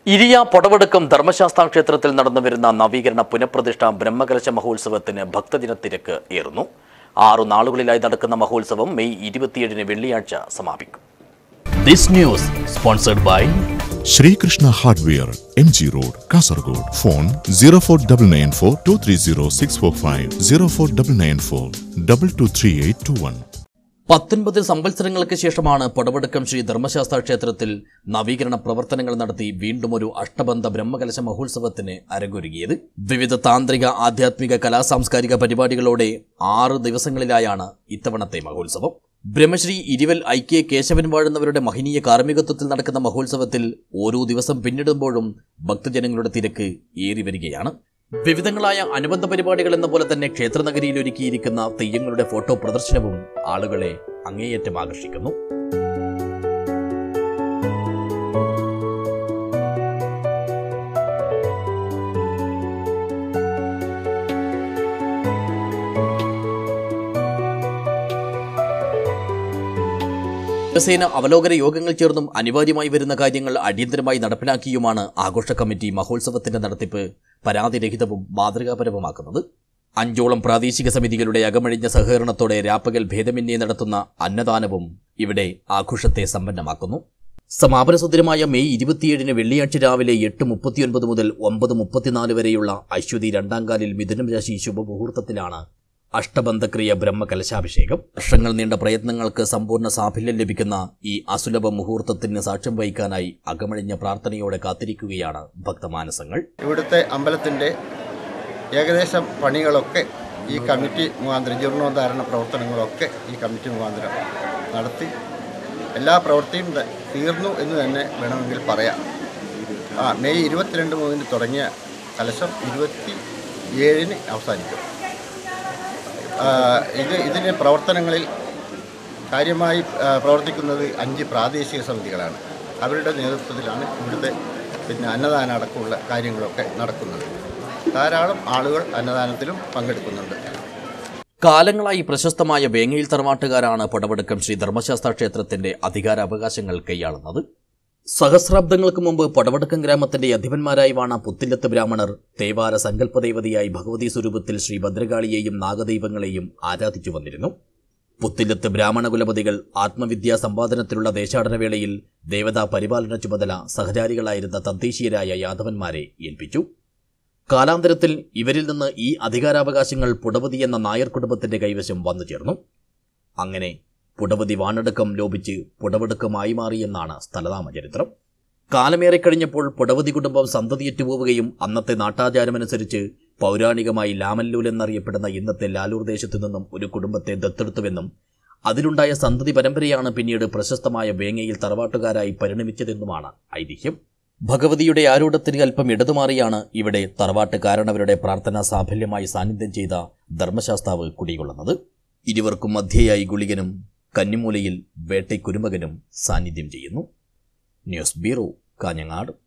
ഇരിയ പൊടവെടുക്കം ധർമ്മശാസ്ത്ര ക്ഷേത്രത്തിൽ നടന്നുവരുന്ന നവീകരണ പുനഃപ്രതിഷ്ഠ ബ്രഹ്മകലശ മഹോത്സവത്തിന് ഭക്തജന തിരക്ക് ഏറുന്നു ആറു നാളുകളിലായി നടക്കുന്ന മഹോത്സവം മെയ് ഇരുപത്തിയേഴിന് വെള്ളിയാഴ്ച സമാപിക്കും this news sponsored by Sreekrishna hardware M G road Kasaragod phone zero four double nine four two three zero six four five zero four double nine four double two three eight two one പത്തൊൻപത് സംവത്സരങ്ങൾക്ക് ശേഷമാണ് പൊടവെടുക്കം ശ്രീ ധർമ്മശാസ്ത്ര ക്ഷേത്രത്തിൽ നവീകരണ പ്രവർത്തനങ്ങൾ നടത്തി വീണ്ടും ഒരു അഷ്ടബന്ധ ബ്രഹ്മകലശ മഹോത്സവത്തിന് അരങ്ങൊരുങ്ങിയത് വിവിധ താന്ത്രിക ആധ്യാത്മിക കലാ സാംസ്കാരിക പരിപാടികളോടെ ആറ് ദിവസങ്ങളിലായാണ് ഇത്തവണത്തെ മഹോത്സവം ബ്രഹ്മശ്രീ ഇരുവൽ ഐക്യ കേശവൻ വാഴുന്നവരുടെ മഹനീയ കാർമ്മികത്വത്തിൽ നടക്കുന്ന മഹോത്സവത്തിൽ ഓരോ ദിവസം പിന്നിടുമ്പോഴും ഭക്തജനങ്ങളുടെ തിരക്ക് ഏറി വരികയാണ് വിവിധങ്ങളായ അനുബന്ധ പരിപാടികൾ എന്ന പോലെ തന്നെ ക്ഷേത്രനഗരിയിൽ ഒരുക്കിയിരിക്കുന്ന തെയ്യങ്ങളുടെ ഫോട്ടോ പ്രദർശനവും ആളുകളെ അങ്ങേയറ്റം ആകർഷിക്കുന്നു ദിവസേന അവലോകന യോഗങ്ങൾ ചേർന്നും അനിവാര്യമായി വരുന്ന കാര്യങ്ങൾ അടിയന്തരമായി നടപ്പിലാക്കിയുമാണ് ആഘോഷ കമ്മിറ്റി മഹോത്സവത്തിന്റെ നടത്തിപ്പ് പരാതിരഹിതവും മാതൃകാപരവുമാക്കുന്നത് അഞ്ചോളം പ്രാദേശിക സമിതികളുടെ അകമഴിഞ്ഞ സഹകരണത്തോടെ രാപ്പകൽ ഭേദമന്യേ നടത്തുന്ന അന്നദാനവും ഇവിടെ ആഘോഷത്തെ സമ്പന്നമാക്കുന്നു സമാപന സുദിനമായ മെയ് ഇരുപത്തിയേഴിന് വെള്ളിയാഴ്ച രാവിലെ എട്ട് മുപ്പത്തിയൊൻപത് മുതൽ ഒമ്പത് മുപ്പത്തിനാല് വരെയുള്ള അശ്വതി രണ്ടാംകാലിൽ മിഥുനം രാശി ശുഭമുഹൂർത്തത്തിലാണ് അഷ്ടബന്ധക്രിയ ബ്രഹ്മകലശാഭിഷേകം വർഷങ്ങൾ നീണ്ട പ്രയത്നങ്ങൾക്ക് സമ്പൂർണ്ണ സാഫല്യം ലഭിക്കുന്ന ഈ അസുലഭ മുഹൂർത്തത്തിന് സാക്ഷ്യം വഹിക്കാനായി അകമഴിഞ്ഞ പ്രാർത്ഥനയോടെ കാത്തിരിക്കുകയാണ് ഭക്തമാനസങ്ങൾ ഇവിടുത്തെ അമ്പലത്തിൻ്റെ ഏകദേശം പണികളൊക്കെ ഈ കമ്മിറ്റി മുഖാന്തരം ജീർണോദ്ധാരണ പ്രവർത്തനങ്ങളൊക്കെ ഈ കമ്മിറ്റി മുഖാന്തരം നടത്തി എല്ലാ പ്രവൃത്തിയും ത- തീർന്നു എന്ന് തന്നെ വേണമെങ്കിൽ പറയാം ആ മെയ് ഇരുപത്തിരണ്ട് മുതൽ തുടങ്ങിയ കലശം ഇരുപത്തി ഏഴിന് അവസാനിക്കും ആ, ഇത് ഇതിൻ്റെ പ്രവർത്തനങ്ങളിൽ കാര്യമായി ആ, പ്രവർത്തിക്കുന്നത് അഞ്ച് പ്രാദേശിക സമിതികളാണ് അവരുടെ നേതൃത്വത്തിലാണ് ഇവിടുത്തെ പിന്നെ അന്നദാനം അടക്കമുള്ള കാര്യങ്ങളൊക്കെ നടക്കുന്നത് ധാരാളം ആളുകൾ അന്നദാനത്തിലും പങ്കെടുക്കുന്നുണ്ട് കാലങ്ങളായി പ്രശസ്തമായ വേങ്ങയിൽ തറവാട്ടുകാരാണ് പടവെടുക്കം ശ്രീ ധർമ്മശാസ്ത്ര ക്ഷേത്രത്തിന്റെ അധികാരാവകാശങ്ങൾ കൈയാളുന്നത് സഹസ്രാബ്ദങ്ങൾക്ക് മുമ്പ് പടവടക്കം ഗ്രാമത്തിന്റെ അധിപന്മാരായി വാണ പുത്തില്ലത്ത് ബ്രാഹ്മണർ തേവാര സങ്കല്പദേവതയായി ഭഗവതി സ്വരൂപത്തിൽ ശ്രീ ഭദ്രകാളിയെയും നാഗദൈവങ്ങളെയും ആരാധിച്ചു വന്നിരുന്നു പുത്തില്ലത്ത് ബ്രാഹ്മണ കുലപതികൾ ആത്മവിദ്യാ സമ്പാദനത്തിലുള്ള ദേശാടനവേളയിൽ ദേവതാ പരിപാലന ചുമതല സഹചാരികളായിരുന്ന തദ്ദേശീയരായ യാദവന്മാരെ ഏൽപ്പിച്ചു കാലാന്തരത്തിൽ ഇവരിൽ നിന്ന് ഈ അധികാരാവകാശങ്ങൾ പുടവതി എന്ന നായർ കുടുംബത്തിന്റെ കൈവശം വന്നു ചേർന്നു അങ്ങനെ പുടവതി വാണടക്കം ലോപിച്ച് പുടവടക്കമായി മാറിയെന്നാണ് സ്ഥലനാമ ചരിത്രം കാലമേറെ കഴിഞ്ഞപ്പോൾ പുടവതി കുടുംബം സന്തതിയേറ്റുപോവുകയും അന്നത്തെ നാട്ടാചാരമനുസരിച്ച് പൗരാണികമായി ലാമല്ലൂൽ എന്നറിയപ്പെടുന്ന ഇന്നത്തെ ലാലൂർ ദേശത്തു നിന്നും ഒരു കുടുംബത്തെ ദത്തെടുത്തുവെന്നും അതിലുണ്ടായ സന്തതി പരമ്പരയാണ് പിന്നീട് പ്രശസ്തമായ വേങ്ങയിൽ തറവാട്ടുകാരായി പരിണമിച്ചതെന്നുമാണ് ഐതിഹ്യം ഭഗവതിയുടെ ആരൂഢത്തിന് അല്പം ഇടതുമാറിയാണ് ഇവിടെ തറവാട്ട് കാരണവരുടെ പ്രാർത്ഥനാ സാഫല്യമായി സാന്നിധ്യം ചെയ്ത ധർമ്മശാസ്താവ് കുടികൊള്ളുന്നത് ഇരുവർക്കും മധ്യയായി ഗുളികനും കന്നിമൂലയിൽ വേട്ടൈക്കുരുമകനും സാന്നിധ്യം ചെയ്യുന്നു ന്യൂസ് ബ്യൂറോ കാഞ്ഞങ്ങാട്